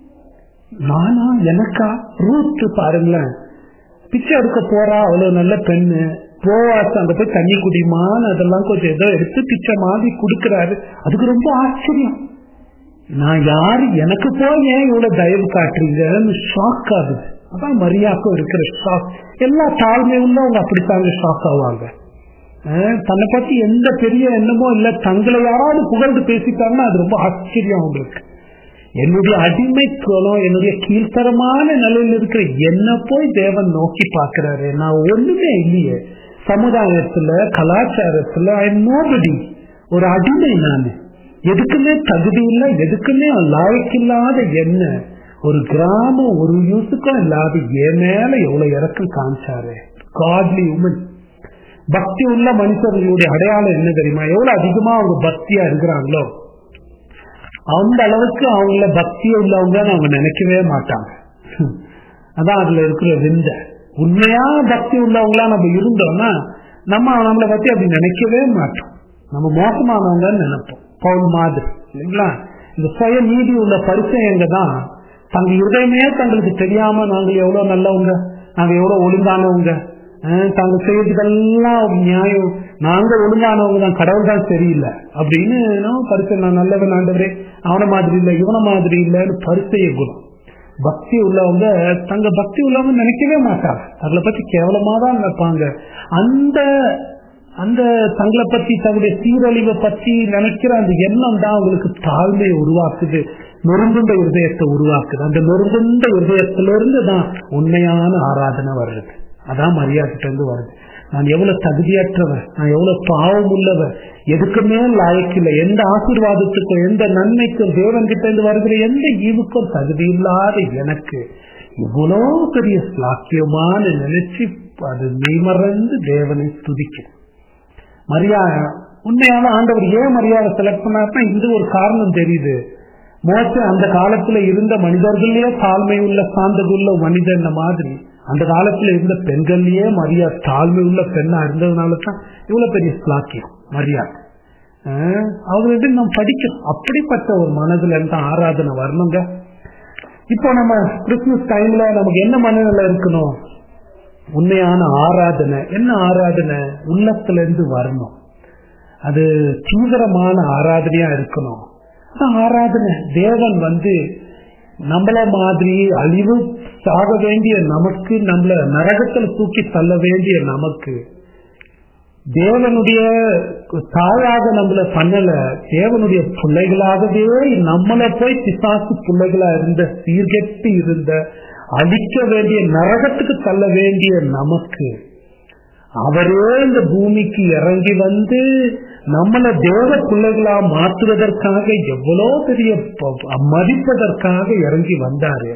நானா எனக்கா ரூத்து பாருங்களேன் பிச்சை எடுக்க போறா அவ்வளவு நல்ல பெண்ணு போவாசம் அங்க போய் தண்ணி குடிமான்னு அதெல்லாம் கொஞ்சம் ஏதோ எடுத்து பிச்சை மாதிரி கொடுக்கறாரு அதுக்கு ரொம்ப ஆச்சரியம் நான் யாரு எனக்கு போய் ஏன் இவ்வளவு தயவு காட்டுறீங்கன்னு ஷாக் ஆகுது அதான் மரியாக்கும் இருக்கிற ஷாக் எல்லா தாழ்மை உள்ளவங்க அப்படித்தாங்க ஷாக் ஆவாங்க அஹ் தன்னை பத்தி எந்த பெரிய எண்ணமோ இல்ல தங்களை யாராவது புகழ்ந்து பேசிட்டாங்கன்னா அது ரொம்ப ஆச்சரியம் அவங்களுக்கு என்னுடைய அடிமைத்துவம் என்னுடைய கீழ்த்தரமான நிலையில் இருக்கிற என்ன போய் தேவன் நோக்கி பார்க்கிறாரு நான் ஒண்ணுமே இல்லையே சமுதாயத்துல கலாச்சாரத்துல ஐ நோபடி ஒரு அடிமை நான் எதுக்குமே தகுதி இல்லை எதுக்குமே லாய்க்கில்லாத என்ன ஒரு கிராமம் ஒரு யூஸுக்கும் இல்லாத என் மேல எவ்வளவு இறக்கம் காமிச்சாரு காட்லி உமன் பக்தி உள்ள மனுஷர்களுடைய அடையாளம் என்ன தெரியுமா எவ்வளவு அதிகமா அவங்க பக்தியா இருக்கிறாங்களோ அந்த அளவுக்கு அவங்கள பக்தி உள்ளவங்க அவங்க நினைக்கவே மாட்டாங்க அதான் அதுல இருக்கிற விந்த உண்மையா பக்தி உள்ளவங்களா நம்ம இருந்தோம்னா நம்ம நம்மளை பத்தி அப்படி நினைக்கவே மாட்டோம் நம்ம மோசமானவங்கன்னு நினைப்போம் பவுல் மாதிரி இல்லைங்களா இந்த சுய நீதி உள்ள பரிசயங்க தான் தங்க இருதயமே தங்களுக்கு தெரியாம நாங்கள் எவ்வளவு நல்லவங்க நாங்க எவ்வளவு ஒழுங்கானவங்க அஹ் தாங்க செய்யறதுக்கெல்லாம் நியாயம் நாங்க ஒழுங்கானவங்க தான் கடவுள் தான் சரியில்லை அப்படின்னு பரிசை நான் நல்லவன் ஆண்டவரே அவன மாதிரி இல்லை இவன மாதிரி இல்லைன்னு பரிசைய குணம் பக்தி உள்ளவங்க தங்க பக்தி உள்ளவங்க நினைக்கவே மாட்டாங்க தங்களை பத்தி கேவலமா தான் நினைப்பாங்க அந்த அந்த தங்களை பத்தி தங்களுடைய சீரழிவை பத்தி நினைக்கிற அந்த எண்ணம் தான் அவங்களுக்கு தாழ்மையை உருவாக்குது நொறுங்குண்ட இருதயத்தை உருவாக்குது அந்த நொறுங்குண்ட இருதயத்திலிருந்து தான் உண்மையான ஆராதனை வர்றது அதான் மரியாதை இருந்து வருது நான் எவ்வளவு தகுதியற்றவர் நான் எவ்வளவு பாவம் உள்ளவர் எதுக்குமே லாயக்கில்லை எந்த ஆசீர்வாதத்துக்கும் எந்த நன்மைக்கும் தேவன் கிட்ட இருந்து வருகிற எந்த ஈவுக்கும் தகுதி இல்லாத எனக்கு இவ்வளோ பெரிய சாக்கியமான நினைச்சு அது மெய்மறந்து தேவனை துதிக்கும் மரியா உண்மையான ஆண்டவர் ஏன் மரியாதை செலக்ட் பண்ணாருன்னா இந்த ஒரு காரணம் தெரியுது மோச அந்த காலத்துல இருந்த மனிதர்களே தாழ்மை உள்ள சாந்தகுள்ள மனிதன் மாதிரி அந்த காலத்துல இருந்த பெண்கள்லயே மரியா தாழ்மை உள்ள பெண்ணா இருந்ததுனால தான் இவ்வளவு பெரிய ஸ்லாக்கியம் மரியாதை அவங்கள்ட்ட நாம் படிக்கணும் அப்படிப்பட்ட ஒரு மனதுல இருந்து ஆராதனை வரணுங்க இப்போ நம்ம கிறிஸ்துமஸ் டைம்ல நமக்கு என்ன மனநிலை இருக்கணும் உண்மையான ஆராதனை என்ன ஆராதனை உள்ளத்துல இருந்து வரணும் அது தீவிரமான ஆராதனையா இருக்கணும் ஆராதனை தேவன் வந்து நம்மள மாதிரி அழிவு சாக வேண்டிய நமக்கு நம்மள நரகத்துல தூக்கி தள்ள வேண்டிய நமக்கு தேவனுடைய தாயாக நம்மள பண்ணல தேவனுடைய பிள்ளைகளாகவே நம்மளை போய் பிசாசு பிள்ளைகளா இருந்த சீர்கெட்டு இருந்த அழிக்க வேண்டிய நரகத்துக்கு தள்ள வேண்டிய நமக்கு அவரே இந்த பூமிக்கு இறங்கி வந்து நம்மள தேவ பிள்ளைகளா மாற்றுவதற்காக எவ்வளோ பெரிய மதிப்பதற்காக இறங்கி வந்தாரு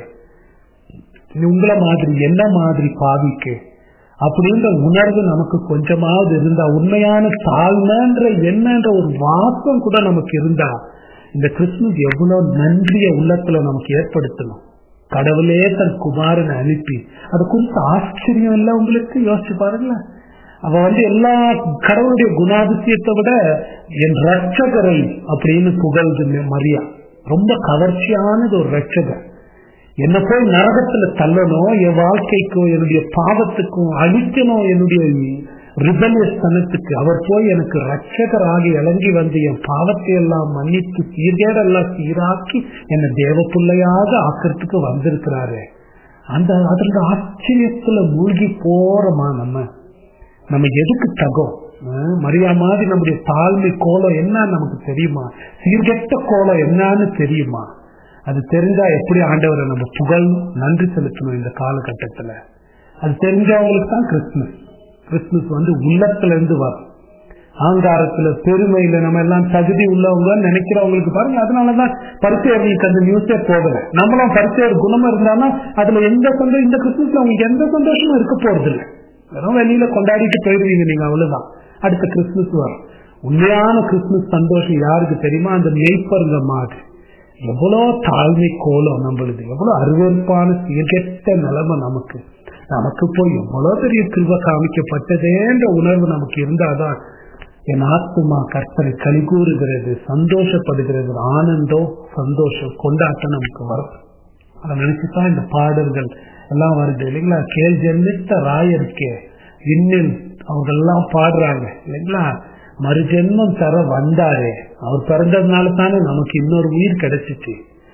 உங்களை மாதிரி என்ன மாதிரி பாவிக்கு அப்படின்ற உணர்வு நமக்கு கொஞ்சமாவது இருந்தா உண்மையான தாழ்மைன்ற என்னன்ற ஒரு வாசம் கூட நமக்கு இருந்தா இந்த கிறிஸ்துமஸ் எவ்வளவு நன்றிய உள்ளத்துல நமக்கு ஏற்படுத்தணும் கடவுளே தன் குமாரனை அனுப்பி அது குறித்து ஆச்சரியம் இல்லை உங்களுக்கு யோசிச்சு பாருங்களேன் அவ வந்து எல்லா கடவுளுடைய குணாதிசயத்தை விட என் ரட்சகரை அப்படின்னு புகழ்ந்து மரியா ரொம்ப கவர்ச்சியானது ஒரு ரட்சகர் என்ன போய் நரகத்துல தள்ளணும் என் வாழ்க்கைக்கும் என்னுடைய பாவத்துக்கும் அழிக்கணும் என்னுடைய ரிபலியஸ்தனத்துக்கு அவர் போய் எனக்கு ரட்சகராகி இறங்கி வந்து என் பாவத்தை எல்லாம் மன்னித்து சீர்கேடெல்லாம் சீராக்கி என்னை தேவ பிள்ளையாக ஆக்கிறதுக்கு வந்திருக்கிறாரு அந்த அதற்கு ஆச்சரியத்துல மூழ்கி போறோமா நம்ம நம்ம எதுக்கு தகும் மரியா மாதிரி நம்முடைய தாழ்மை கோலம் என்ன நமக்கு தெரியுமா சீர்கெட்ட கோலம் என்னன்னு தெரியுமா அது தெரிஞ்சா எப்படி ஆண்டவரை நம்ம புகழ் நன்றி செலுத்தணும் இந்த காலகட்டத்துல அது தெரிஞ்சவங்களுக்கு தான் கிறிஸ்துமஸ் கிறிஸ்துமஸ் வந்து உள்ளத்துல இருந்து வரும் ஆங்காரத்துல பெருமையில நம்ம எல்லாம் தகுதி உள்ளவங்க நினைக்கிறவங்களுக்கு பாருங்க அதனாலதான் பரிசெயர்களுக்கு அந்த நியூஸே போகல நம்மளும் பரிசெயர் குணம் இருந்தாலும் அதுல எந்த சந்தோஷம் இந்த கிறிஸ்துமஸ்ல உங்களுக்கு எந்த சந்தோஷமும் இருக்க போறது இல்லை வெறும் வெளியில கொண்டாடிட்டு போயிருவீங்க நீங்க அவ்வளவுதான் அடுத்த கிறிஸ்துமஸ் வரும் உண்மையான கிறிஸ்துமஸ் சந்தோஷம் யாருக்கு தெரியுமா அந்த மெய்ப்பருங்க மாதிரி எவ்வளவு தாழ்மை கோலம் நம்மளுது எவ்வளவு அருவறுப்பான சீர்கெட்ட நிலைமை நமக்கு நமக்கு போய் எவ்வளவு பெரிய கிருப காமிக்கப்பட்டதேன்ற உணர்வு நமக்கு இருந்தாதான் என் ஆத்மா கற்பனை களி கூறுகிறது சந்தோஷப்படுகிறது ஆனந்தம் சந்தோஷம் கொண்டாட்டம் நமக்கு வரும் அதை நினைச்சுதான் இந்த பாடல்கள் எல்லாம் வருது இல்லைங்களா கேள் ஜென்மித்த ராயருக்கே இன்னில் அவங்க எல்லாம் பாடுறாங்க இல்லைங்களா மறுஜென்மம் தர வந்தாரே அவர் பிறந்ததுனால தானே நமக்கு இன்னொரு உயிர் கிடைச்சிச்சு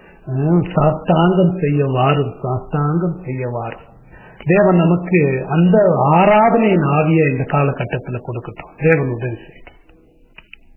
சாஸ்தாங்கம் செய்ய வாரும் சாஸ்தாங்கம் செய்ய வாரும் தேவன் நமக்கு அந்த ஆராதனையின் ஆவிய இந்த காலகட்டத்தில் கொடுக்கட்டும் தேவன் உதவி செய்யட்டும்